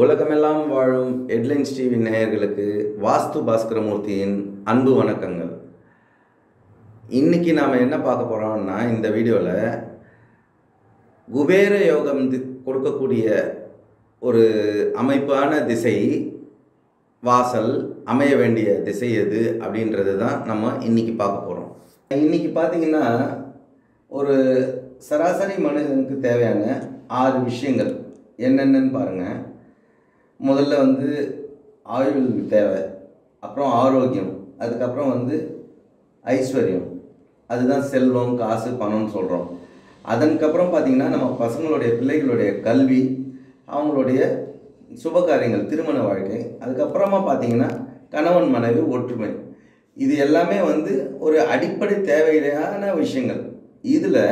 உலகமெல்லாம் வாழும் headlines TV நேயர்களுக்கு வாஸ்து பாஸ்கரமூர்த்தியின் அன்பு வணக்கங்கள் இன்னைக்கு நாம் என்ன பார்க்க போகிறோம்னா இந்த வீடியோவில் குபேர யோகம் தி- கொடுக்கக்கூடிய ஒரு அமைப்பான திசை வாசல் அமைய வேண்டிய திசை எது அப்படின்றது தான் நம்ம இன்னைக்கு பார்க்க போகிறோம் இன்னைக்கு பார்த்தீங்கன்னா ஒரு சராசரி மனிதனுக்கு தேவையான ஆறு விஷயங்கள் என்னென்னன்னு பாருங்கள் முதல்ல வந்து ஆயுள் தேவை அப்புறம் ஆரோக்கியம் அதுக்கப்புறம் வந்து ஐஸ்வர்யம் அதுதான் செல்வம் காசு பணம்னு சொல்கிறோம் அதற்கப்புறம் பார்த்திங்கன்னா நம்ம பசங்களுடைய பிள்ளைகளுடைய கல்வி அவங்களுடைய சுப காரியங்கள் திருமண வாழ்க்கை அதுக்கப்புறமா பார்த்தீங்கன்னா கணவன் மனைவி ஒற்றுமை இது எல்லாமே வந்து ஒரு அடிப்படை தேவையான விஷயங்கள் இதில்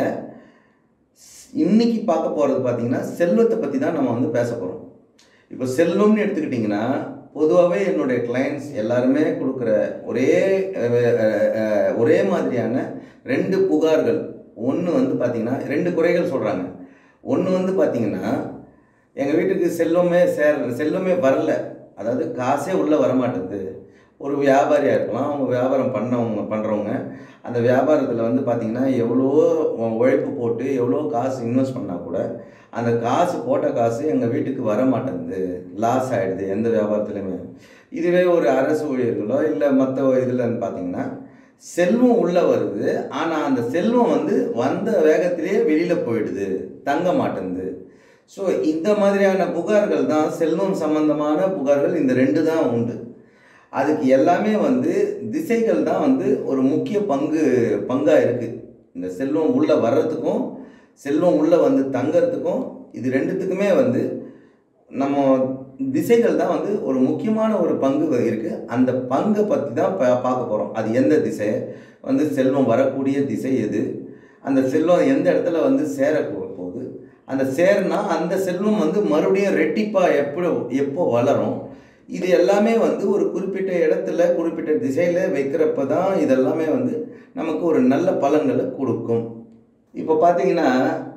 இன்னைக்கு பார்க்க போகிறது பார்த்தீங்கன்னா செல்வத்தை பற்றி தான் நம்ம வந்து பேச போகிறோம் இப்போ செல்வம்னு எடுத்துக்கிட்டிங்கன்னா பொதுவாகவே என்னுடைய கிளைண்ட்ஸ் எல்லாருமே கொடுக்குற ஒரே அஹ், அஹ், அஹ், ஒரே மாதிரியான ரெண்டு புகார்கள் ஒன்று வந்து பார்த்திங்கன்னா ரெண்டு குறைகள் சொல்கிறாங்க ஒன்று வந்து பார்த்திங்கன்னா எங்கள் வீட்டுக்கு செல்வமே சேர செல்வமே வரல அதாவது காசே உள்ளே வரமாட்டேங்குது ஒரு வியாபாரியாக இருக்கலாம் அவங்க வியாபாரம் பண்ணவங்க பண்ணுறவங்க அந்த வியாபாரத்தில் வந்து பார்த்திங்கன்னா எவ்வளோ உழைப்பு போட்டு எவ்வளோ காசு இன்வெஸ்ட் பண்ணால் கூட அந்த காசு போட்ட காசு எங்கள் வீட்டுக்கு வர மாட்டேங்குது லாஸ் ஆகிடுது எந்த வியாபாரத்துலையுமே இதுவே ஒரு அரசு ஊழியர்களோ இல்லை மற்ற இதுலன்னு பார்த்தீங்கன்னா செல்வம் உள்ளே வருது ஆனால் அந்த செல்வம் வந்து வந்த வேகத்திலேயே வெளியில் போயிடுது தங்க மாட்டேங்குது ஸோ இந்த மாதிரியான புகார்கள் தான் செல்வம் சம்பந்தமான புகார்கள் இந்த ரெண்டு தான் உண்டு அதுக்கு எல்லாமே வந்து திசைகள் தான் வந்து ஒரு முக்கிய பங்கு பங்காக இருக்குது இந்த செல்வம் உள்ளே வர்றதுக்கும் செல்வம் உள்ளே வந்து தங்கறதுக்கும் இது ரெண்டுத்துக்குமே வந்து நம்ம திசைகள் தான் வந்து ஒரு முக்கியமான ஒரு பங்கு இருக்குது அந்த பங்கை பற்றி தான் பா பார்க்க போகிறோம் அது எந்த திசை வந்து செல்வம் வரக்கூடிய திசை எது அந்த செல்வம் எந்த இடத்துல வந்து சேர போ- போகுது அந்த சேர்னா அந்த செல்வம் வந்து மறுபடியும் ரெட்டிப்பாக எப்போ எப்போ வளரும் இது எல்லாமே வந்து ஒரு குறிப்பிட்ட இடத்துல குறிப்பிட்ட திசையில் வைக்கிறப்ப தான் இதெல்லாமே வந்து நமக்கு ஒரு நல்ல பலன்களை கொடுக்கும் இப்போ பார்த்தீங்கன்னா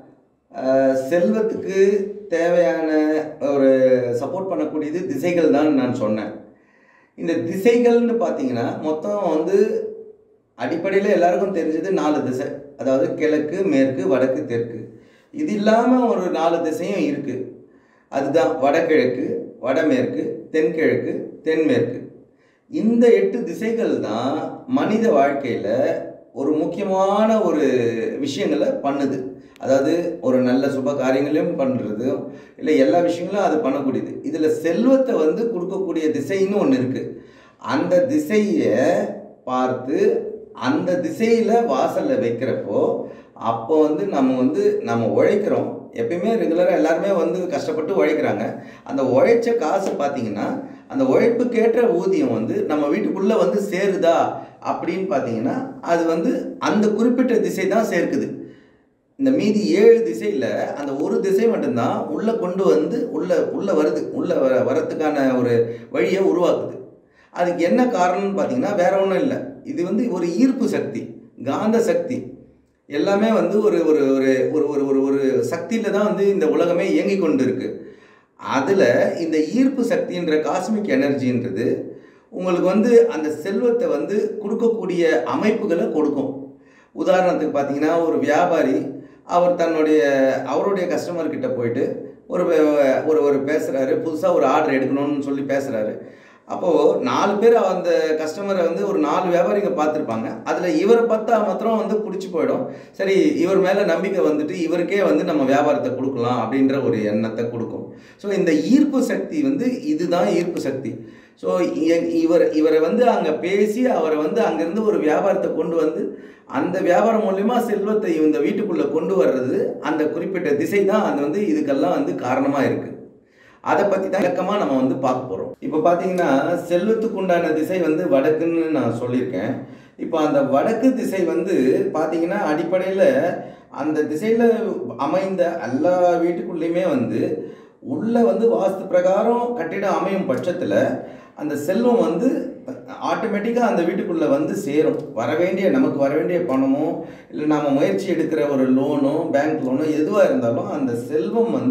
அஹ், செல்வத்துக்கு தேவையான ஒரு சப்போர்ட் பண்ணக்கூடியது திசைகள் தான் நான் சொன்னேன் இந்த திசைகள்னு பார்த்தீங்கன்னா மொத்தம் வந்து அடிப்படையில் எல்லாருக்கும் தெரிஞ்சது நாலு திசை அதாவது கிழக்கு மேற்கு வடக்கு தெற்கு இது இல்லாமல் ஒரு நாலு திசையும் இருக்குது அதுதான் வடகிழக்கு வடமேற்கு தென்கிழக்கு தென்மேற்கு இந்த எட்டு திசைகள் தான் மனித வாழ்க்கையில் ஒரு முக்கியமான ஒரு விஷயங்களை பண்ணுது அதாவது ஒரு நல்ல சுப காரியங்களையும் பண்ணுறது இல்லை எல்லா விஷயங்களும் அது பண்ணக்கூடியது இதில் செல்வத்தை வந்து கொடுக்கக்கூடிய திசைன்னு ஒன்று இருக்குது அந்த திசையை பார்த்து அந்த திசையில் வாசலில் வைக்கிறப்போ அப்போ வந்து நம்ம வந்து நம்ம உழைக்கிறோம் எப்பயுமே ரெகுலராக எல்லாருமே வந்து கஷ்டப்பட்டு உழைக்கிறாங்க அந்த உழைச்ச காசு பார்த்தீங்கன்னா அந்த உழைப்புக்கேற்ற ஊதியம் வந்து நம்ம வீட்டுக்குள்ளே வந்து சேருதா அப்படின்னு பார்த்தீங்கன்னா அது வந்து அந்த குறிப்பிட்ட திசை தான் சேர்க்குது இந்த மீதி ஏழு திசையில் அந்த ஒரு திசை மட்டும்தான் உள்ளே கொண்டு வந்து உள்ளே உள்ளே வருது உள்ளே வர வரத்துக்கான ஒரு வழியை உருவாக்குது அதுக்கு என்ன காரணம்னு பார்த்தீங்கன்னா வேற ஒன்றும் இல்லை இது வந்து ஒரு ஈர்ப்பு சக்தி காந்த சக்தி எல்லாமே வந்து ஒரு ஒரு ஒரு ஒரு ஒரு ஒரு ஒரு சக்தியில் தான் வந்து இந்த உலகமே இயங்கி கொண்டு இருக்கு அதில் இந்த ஈர்ப்பு சக்தின்ற காஸ்மிக் எனர்ஜின்றது உங்களுக்கு வந்து அந்த செல்வத்தை வந்து கொடுக்கக்கூடிய அமைப்புகளை கொடுக்கும் உதாரணத்துக்கு பார்த்தீங்கன்னா ஒரு வியாபாரி அவர் தன்னுடைய அவருடைய கஸ்டமர் கிட்ட போயிட்டு ஒரு வே- ஒரு ஒரு பேசுகிறாரு புதுசாக ஒரு ஆர்டர் எடுக்கணும்னு சொல்லி பேசுகிறாரு அப்போது நாலு பேர் அந்த கஸ்டமரை வந்து ஒரு நாலு வியாபாரிங்க பார்த்துருப்பாங்க அதில் இவரை பார்த்தா மாத்திரம் வந்து பிடிச்சி போயிடும் சரி இவர் மேலே நம்பிக்கை வந்துட்டு இவருக்கே வந்து நம்ம வியாபாரத்தை கொடுக்கலாம் அப்படின்ற ஒரு எண்ணத்தை கொடுக்கும் ஸோ இந்த ஈர்ப்பு சக்தி வந்து இதுதான் ஈர்ப்பு சக்தி ஸோ இவர் இவரை வந்து அங்கே பேசி அவரை வந்து அங்கேருந்து ஒரு வியாபாரத்தை கொண்டு வந்து அந்த வியாபாரம் மூலியமா செல்வத்தை இந்த வீட்டுக்குள்ளே கொண்டு வர்றது அந்த குறிப்பிட்ட திசை தான் அது வந்து இதுக்கெல்லாம் வந்து காரணமாக இருக்குது அதை பற்றி தான் விளக்கமாக நம்ம வந்து பார்க்க போகிறோம் இப்போ பார்த்தீங்கன்னா செல்வத்துக்கு உண்டான திசை வந்து வடக்குன்னு நான் சொல்லியிருக்கேன் இப்போ அந்த வடக்கு திசை வந்து பார்த்தீங்கன்னா அடிப்படையில் அந்த திசையில் அமைந்த எல்லா வீட்டுக்குள்ளேயுமே வந்து உள்ள வந்து வாஸ்து பிரகாரம் கட்டிடம் அமையும் பட்சத்தில் அந்த செல்வம் வந்து ஆட்டோமேட்டிக்காக அந்த வீட்டுக்குள்ளே வந்து சேரும் வர வேண்டிய நமக்கு வர வேண்டிய பணமோ இல்லை நாம் முயற்சி எடுக்கிற ஒரு லோனோ பேங்க் லோனோ எதுவாக இருந்தாலும் அந்த செல்வம் வந்து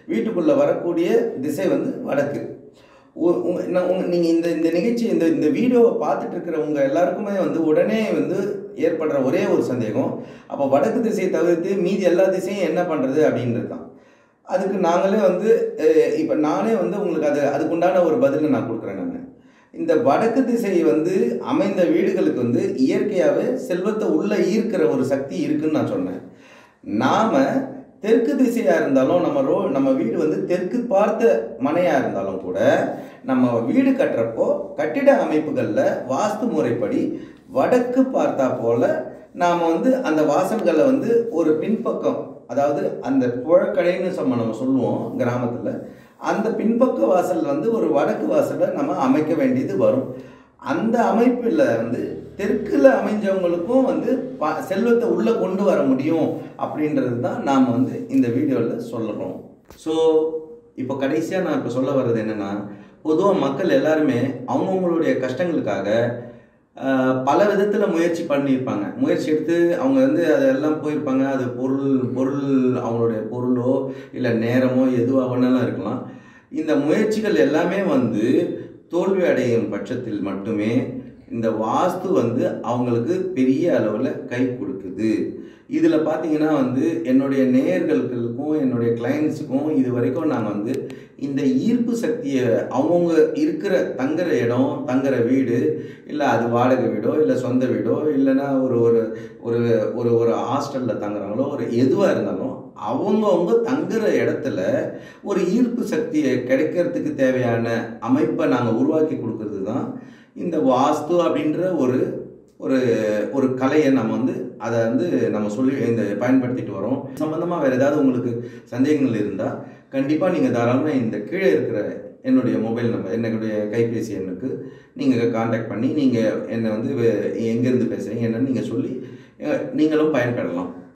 வீட்டுக்குள்ளே வரக்கூடிய திசை வந்து வடக்கு உ- உங்க நான் உங்க நீங்கள் இந்த இந்த நிகழ்ச்சி இந்த இந்த வீடியோவை பார்த்துட்டு இருக்கிற உங்கள் எல்லாருக்குமே வந்து உடனே வந்து ஏற்படுற ஒரே ஒரு சந்தேகம் அப்போ வடக்கு திசையை தவிர்த்து மீதி எல்லா திசையும் என்ன பண்ணுறது அப்படின்றது தான் அதுக்கு நாங்களே வந்து இப்போ நானே வந்து உங்களுக்கு அது அதுக்குண்டான ஒரு பதிலை நான் கொடுக்குறேன் நான் இந்த வடக்கு திசை வந்து அமைந்த வீடுகளுக்கு வந்து இயற்கையாகவே செல்வத்தை உள்ளே ஈர்க்கிற ஒரு சக்தி இருக்குன்னு நான் சொன்னேன் நாம் தெற்கு திசையாக இருந்தாலும் நம்ம ரோ நம்ம வீடு வந்து தெற்கு பார்த்த மனையாக இருந்தாலும் கூட நம்ம வீடு கட்டுறப்போ கட்டிட அமைப்புகளில் வாஸ்து முறைப்படி வடக்கு பார்த்தா போல நாம் வந்து அந்த வாசல்களை வந்து ஒரு பின்பக்கம் அதாவது அந்த புழக்கடைன்னு நம்ம நம்ம சொல்லுவோம் கிராமத்தில் அந்த பின்பக்க வாசல் வந்து ஒரு வடக்கு வாசலை நம்ம அமைக்க வேண்டியது வரும் அந்த அமைப்பில் வந்து தெற்கில் அமைஞ்சவங்களுக்கும் வந்து ப செல்வத்தை உள்ளே கொண்டு வர முடியும் அப்படின்றது தான் நாம் வந்து இந்த வீடியோவில் சொல்லுறோம் ஸோ இப்போ கடைசியாக நான் இப்போ சொல்ல வர்றது என்னென்னா பொதுவாக மக்கள் எல்லாருமே அவங்கவுங்களுடைய கஷ்டங்களுக்காக ஆஹ், பல விதத்தில் முயற்சி பண்ணியிருப்பாங்க முயற்சி எடுத்து அவங்க வந்து அதெல்லாம் போயிருப்பாங்க அது பொருள் பொருள் அவங்களுடைய பொருளோ இல்லை நேரமோ எதுவாக வேணாலும் இருக்கலாம் இந்த முயற்சிகள் எல்லாமே வந்து தோல்வி அடையும் பட்சத்தில் மட்டுமே இந்த வாஸ்து வந்து அவங்களுக்கு பெரிய அளவில் கை கொடுக்குது இதில் பார்த்தீங்கன்னா வந்து என்னுடைய நேயர்களுக்கும் என்னுடைய கிளைண்ட்ஸுக்கும் இது வரைக்கும் நாங்கள் வந்து இந்த ஈர்ப்பு சக்தியை அவங்கவுங்க இருக்கிற தங்குற இடம் தங்குற வீடு இல்லை அது வாடகை வீடோ இல்லை சொந்த வீடோ இல்லைன்னா ஒரு ஒரு ஒரு ஒரு ஒரு ஹாஸ்டலில் தங்குறாங்களோ ஒரு எதுவாக இருந்தாலும் அவங்கவுங்க தங்குற இடத்துல ஒரு ஈர்ப்பு சக்தியை கிடைக்கிறதுக்கு தேவையான அமைப்பை நாங்கள் உருவாக்கி கொடுக்கறது தான் இந்த வாஸ்து அப்படின்ற ஒரு ஒரு ஒரு கலையை நம்ம வந்து அதை வந்து நம்ம சொல்லி இந்த பயன்படுத்திட்டு வரோம் சம்மந்தமாக வேறு ஏதாவது உங்களுக்கு சந்தேகங்கள் இருந்தால் கண்டிப்பாக நீங்கள் தாராளமாக இந்த கீழே இருக்கிற என்னுடைய மொபைல் நம்பர் என்னுடைய கைபேசி எண்ணுக்கு நீங்கள் காண்டாக்ட் பண்ணி நீங்கள் என்னை வந்து வே- எங்கேருந்து பேசுகிறீங்க என்னன்னு நீங்கள் சொல்லி அஹ், நீங்களும் பயன்பெறலாம்